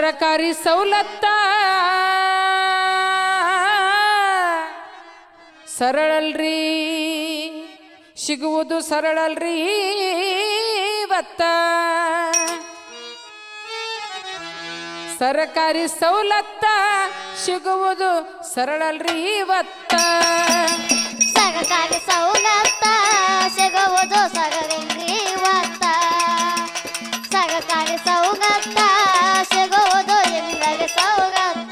ಸರಕಾರಿ ಸವಲತ್ತ ಸರಳಲ್ರಿ ಸಿಗುವುದು ಸರಳಲ್ರಿ ಇವತ್ತ ಸರಕಾರಿ ಸವಲತ್ತ ಸಿಗುವುದು ಸರಳಲ್ರಿ ಇವತ್ತ ಸರಕಾರಿ ಸವಲತ್ತ ಸಿಗುವುದು ಸರಳಿಂಗ್ರಿ ಇವತ್ತ ಸರಕಾರಿ ಸವಲತ್ತ ಸಿಗುವುದು ಎಂದರೆ ಸವಲತ್ತ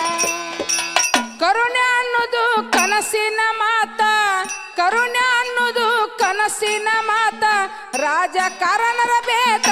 ಕರುಣೆ ಅನ್ನೋದು ಕನಸಿನ ಮಾತ ಕರುಣೆ ಅನ್ನೋದು ಕನಸಿನ ಮಾತ ರಾಜಕಾರಣರ ಬೇತ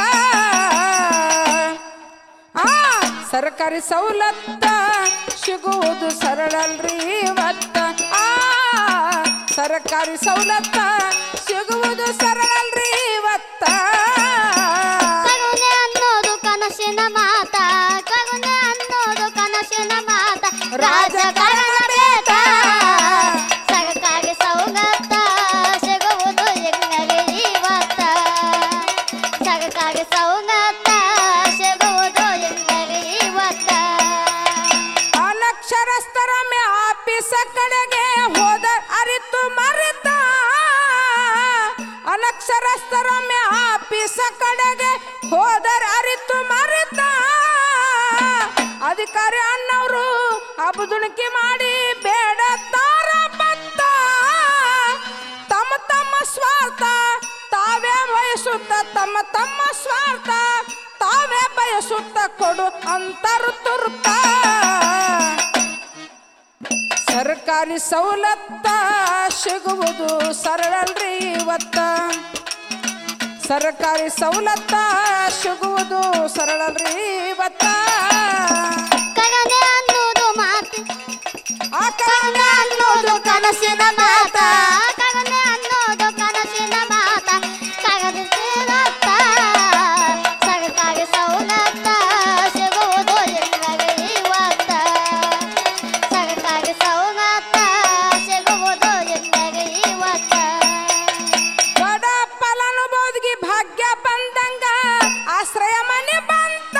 ಆ ಸರ್ಕಾರಿ ಸವಲತ್ತ ಸಿಗುವುದು ಸರಳಲ್ರಿ ಇವತ್ತ ಆ ಸರ್ಕಾರಿ ಸವಲತ್ತ ಸಿಗುವುದು ಸರಳಲ್ರಿ ಇವತ್ತ ಕರುಣೆ ಅನ್ನೋದು ಕನಸಿನ ಮಾತ ಕರುಣೆ ಅನ್ನೋದು ಕನಸಿನ ಮಾತ ರಾಜಕಾರಣ ಬೇಕ ಸರ್ಕಾರಿ ಸವಲತ್ತ ಸಿಗುವುದು ಎಂದರೆ ಇವತ್ತ ಸರ್ಕಾರಿ ಸವಲತ್ತ ಸಿಗುವುದು ಎಂದರೆ ಇವತ್ತ ಅನಕ್ಷರಸ್ಥರ ಮೇ ಆಫೀಸ ಕಡೆಗೆ ಹೋದ ಅರಿತು ಮರೆತ ಅನಕ್ಷರಸ್ಥರ ಮೇ ಆಫೀಸ ಕಡೆಗೆ ಹೋದರ ಅರಿತು ಮರೆತ ಅಧಿಕಾರಿ ಅಣ್ಣವರು ಅಬದುಣಿಕೆ ಮಾಡಿ ಬೇಡ ತಾರ ಬತ್ತ ತಮ್ಮ ತಮ್ಮ ಸ್ವಾರ್ಥ ತಾವೇ ಬಯಸುತ್ತ ತಮ್ಮ ತಮ್ಮ ಸ್ವಾರ್ಥ ತಾವೇ ಬಯಸುತ್ತ ಕೊಡು ಅಂತರು ತುರ್ತ ಸರ್ಕಾರಿ ಸವಲತ್ತ ಸಿಗುವುದು ಸರಳಲ್ರಿ ಇವತ್ತ ಸರ್ಕಾರಿ ಸವಲತ್ತ ಸಿಗುವುದು ಸರಳಲ್ರಿ ಇವತ್ತ ಕರುಣೆ ಅನ್ನೋದು ಮಾತು ಆ ಕರುಣೆ ಅನ್ನೋದು ಕನಸಿನ ಮಾತ ಕರುಣೆ ಅನ್ನೋದು ಕನಸಿನ ಮಾತ ಕರದಿಸಿರತ್ತ ಸರ್ಕಾರಿ ಸವಲತ್ತ ಸಿಗುವುದು ಎಂದರೆ ಇವತ್ತ ಸರ್ಕಾರಿ ಸವಲತ್ತ ಸಿಗುವುದು ಎಂದರೆ ಇವತ್ತ ಬಡ ಫಲಾನುಭವಿಗೆ ಭಾಗ್ಯ ಬಂದಂಗ ಆಶ್ರಯ ಮನೆ ಬಂತ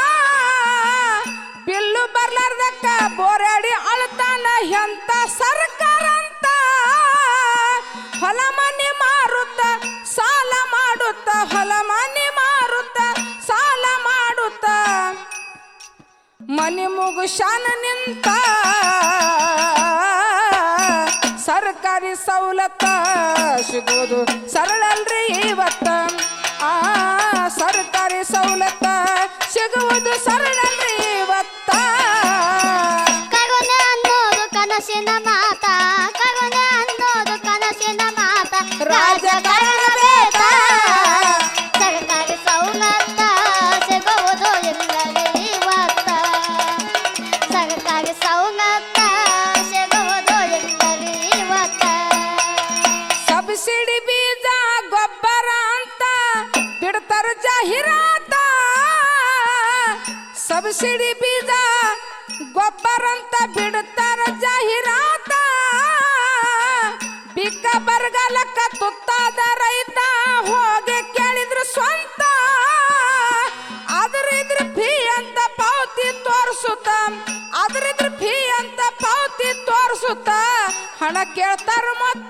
ಬಿಲ್ಲು ಬರ್ಲಾರ್ದಕ್ಕ ಬೋರಾಡಿ ಅಳ್ತಾನ ಎಂತ ಸರ್ಕಾರ ಅಂತ ಹೊಲ ಮನೆ ಮಾರುತ್ತ ಸಾಲ ಮಾಡುತ್ತ ಹೊಲ ಮನೆ ಮಾರುತ್ತ ಸಾಲ ಮಾಡುತ್ತ ಮನೆ ಮುಗುಶಾನ ನಿಂತ ಸರ್ಕಾರಿ ಸವಲತ್ತ ಸಿಗೋದು ಸರಳಲ್ರಿ ಇವತ್ತ ಆ ಸರ್ಕಾರಿ ಸವಲತ್ತ ಸಿಗುವುದು ಸರಳಲ್ರಿ ಇವತ್ತ ಕರುಣೆ ಅನ್ನೋದು ಕನಸಿನ ಮಾತ ಕರುಣೆ ಅನ್ನೋದು ಕನಸಿನ ಮಾತ ರಾಜಕಾರಣ ಬೇಕ ಸರ್ಕಾರಿ ಸವಲತ್ತ ಸಿಗುವುದು ಎಂದರೆ ಇವತ್ತ ಸರ್ಕಾರಿ ಸವಲತ್ತ ಸಿಗುವುದು ಎಂದರೆ ಇವತ್ತ ಸಬ್ಸಿಡಿ ಬೀಜ ಗೊಬ್ಬರ ಅಂತ ಬಿಡ್ತಾರ ಜಾಹೀರಾತ ಸಬ್ಸಿಡಿ ಬೀಜ ಗೊಬ್ಬರ ಅಂತ ಬಿಡ್ತಾರ ಜಾಹೀರಾತ ಬಿಕ್ಕ ಬರಗಾಲಕ್ಕ ತುತ್ತಾದ ರೈತ ಹೋಗಿ ಕೇಳಿದ್ರು ಸ್ವಂತ ಅದ್ರ ಇದ್ರ ಫೀ ಅಂತ ಪಾವತಿ ತೋರಿಸುತ್ತ ಅದ್ರ ಇದ್ರ ಫೀ ಅಂತ ಪಾವತಿ ತೋರಿಸುತ್ತ ಹಣ ಕೇಳ್ತಾರ ಮತ್ತ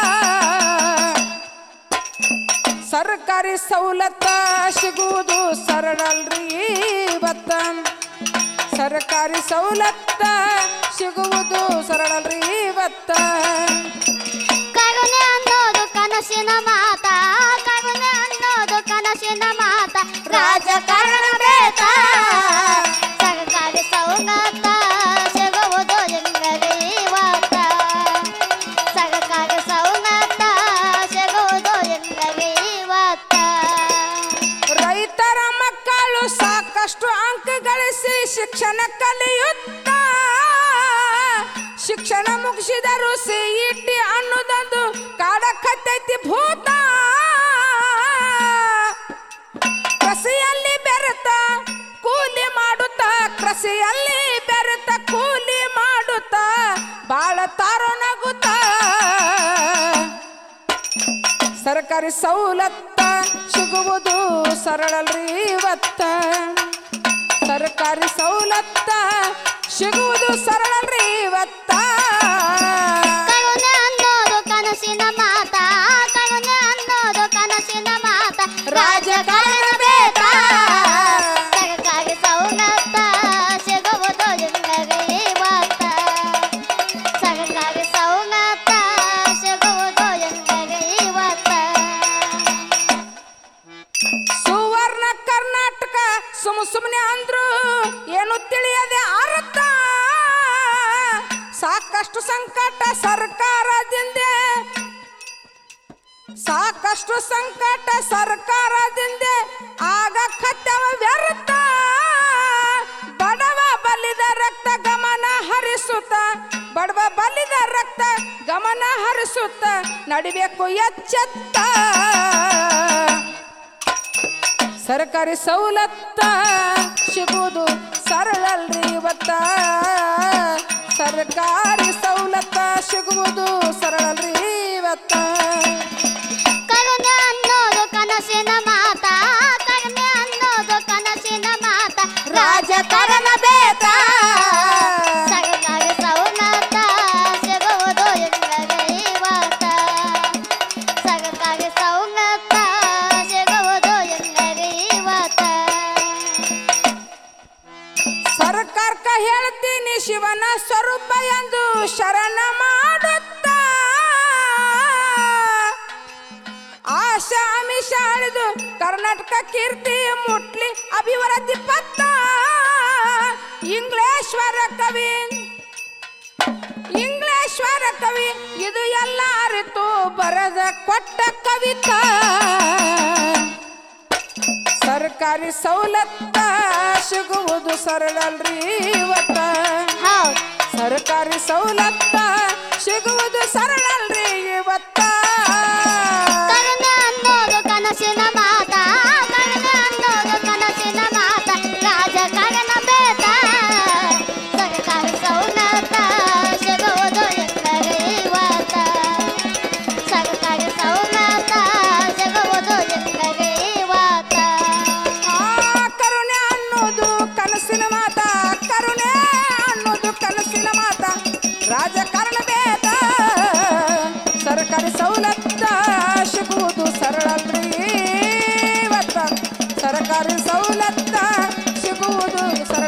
ಸರ್ಕಾರಿ ಸವಲತ್ತ ಸಿಗುವುದು ಸರಳಲ್ರಿ ಇವತ್ತ ಸರ್ಕಾರಿ ಸವಲತ್ತ ಸಿಗುವುದು ಸರಳಲ್ರಿ ಇವತ್ತ ಕರುಣೆ ಅನ್ನೋದು ಕನಸಿನ ಮಾತ ಕರುಣೆ ಅನ್ನೋದು ಕನಸಿನ ಮಾತ ರಾಜಕಾರಣ ಬೇಕ ಸರ್ಕಾರಿ ಸವಲತ್ತ ಸಿಗುವುದು ಎಂದರೆ ಇವತ್ತ ಸರ್ಕಾರಿ ಸವಲತ್ತ ಸಿಗುವುದು ಎಂದರೆ ಇವತ್ತ ರೈತರ ಮಕ್ಕಳು ಸಾಕಷ್ಟು ಅಂಕ ಗಳಿಸಿ ಶಿಕ್ಷಣ ಕಲಿಯುತ್ತ ಶಿಕ್ಷಣ ಮುಗಿಸಿದರು ಸಿಇಟಿ ಅನ್ನೋದೊಂದು ಕಾಡಕತ್ತೈತಿ ಭೂತ ಕೃಷಿಯಲ್ಲಿ ಬೆರೆತ ಕೂಲಿ ಮಾಡುತ್ತ ಕೃಷಿಯಲ್ಲಿ ಬೆರೆತ ಕೂಲಿ ಮಾಡುತ್ತ ಬಾಳ ತಾರೋ ನಗುತ್ತ ಸರ್ಕಾರಿ ಸವಲತ್ತ ಸಿಗುವುದು ಸರಳಲ್ರಿ ಇವತ್ತ ಸರ್ಕಾರಿ ಸವಲತ್ತ ಸಿಗುವುದು ಸರಳಲ್ರಿ ಇವತ್ತ ಕರುಣೆ ಅನ್ನೋದು ಕನಸಿನ ಮಾತ ಕರುಣೆ ಅನ್ನೋದು ಕನಸಿನ ಮಾತ ರಾಜಕಾರಣ ಬೇಕಾ? ಸರ್ಕಾರಿ ಸವಲತ್ತ ಸಿಗುವುದು ನಿಮಗೆ ಇವತ್ತ ಸರ್ಕಾರಿ ಸವಲತ್ತ ಸಿಗುವುದು ನಿಮಗೆ ಇವತ್ತ ಸುವರ್ಣ ಕರ್ನಾಟಕ ಸುಮ್ ಸುಮ್ಮನೆ ಅಂದ್ರು ಏನು ತಿಳಿಯದೆ ಅರ್ಥ ಸಾಕಷ್ಟು ಸಂಕಟ ಸರ್ಕಾರದಿಂದ ಸಾಕಷ್ಟು ಸಂಕಟ ಸರ್ಕಾರದಿಂದ ಆಗ ಕತ್ತವ ವ್ಯರ್ಥ ಬಡವ ಬಲಿದ ರಕ್ತ ಗಮನ ಹರಿಸುತ್ತ ಬಡವ ಬಲಿದ ರಕ್ತ ಗಮನ ಹರಿಸುತ್ತ ನಡಿಬೇಕು ಎಚ್ಚೆತ್ತ ಸರ್ಕಾರಿ ಸವಲತ್ತ ಸಿಗುವುದು ಸರಳಲ್ರಿ ಇವತ್ತ ಸರ್ಕಾರಿ ಸವಲತ್ತ ಸಿಗುವುದು ಸರಳಲ್ರಿ ಇವತ್ತ ಕರುಣೆ ಅನ್ನೋದು ಕನಸಿನ ಮಾತ ಕರುಣೆ ಅನ್ನೋದು ಕನಸಿನ ಮಾತ ರಾಜಕಾರಣ ಬೇಕಾ ಸರ್ಕಾರಿ ಸವಲತ್ತ ಸಿಗುವುದು ನಿಮಗೆ ಇವತ್ತ ಸರ್ಕಾರಿ ಸವಲತ್ತ ಸಿಗುವುದು ನಿಮಗೆ ಇವತ್ತ ಸರ್ಕಾರಕ್ಕ ಹೇಳ್ತೀನಿ ಶಿವನ ಸ್ವರೂಪ ಎಂದು ಶರಣ ಮಾಡುತ್ತ ಆಶಾ ಆಮಿಷ ಅಳಿದು ಕರ್ನಾಟಕ ಕೀರ್ತಿ ಮುಟ್ಲಿ ಅಭಿವೃದ್ಧಿ ಪತ್ತ ಇಂಗ್ಲೇಶ್ವರ ಕವಿ ಇಂಗ್ಲೇಶ್ವರ ಕವಿ ಇದು ಎಲ್ಲ ಅರಿತು ಬರದ ಕೊಟ್ಟ ಕವಿತಾ ಸರ್ಕಾರಿ ಸವಲತ್ತ ಸಿಗುವುದು ಸರಳಲ್ರಿ ಇವತ್ತ ಹೌದು ಸರ್ಕಾರಿ ಸವಲತ್ತ ಸಿಗುವುದು ಸರಳಲ್ರಿ ಇವತ್ತ ಕರುಣೆ ಅನ್ನೋದು ಕನಸಿನ ಮಾತ ಕರುಣೆ ಅನ್ನೋದು ಕನಸಿನ ಮಾತ ರಾಜಕಾರಣ ಬೇಕ ಸರ್ಕಾರಿ ಸವಲತ್ತ ಸಿಗುವುದು ನಿಮಗೆ ಇವತ್ತ ಸರ್ಕಾರಿ ಸವಲತ್ತ ಸಿಗುವುದು ನಿಮಗೆ ಇವತ್ತ ಆ ಕರುಣೆ ಅನ್ನೋದು ಕನಸಿನ ಮಾತ ಕರುಣೆ ಅನ್ನೋದು ಕನಸಿನ ಮಾತ ರಾಜಕಾರಣ ಬೇಕ ಸರ್ಕಾರಿ ಸವಲತ್ತ ಸಿಗುವುದು ಸರಳಲ್ರಿ ಇವತ್ತ ಸರ್ಕಾರಿ ಸವಲತ್ತ ಸಿಗುವುದು ಸರಳ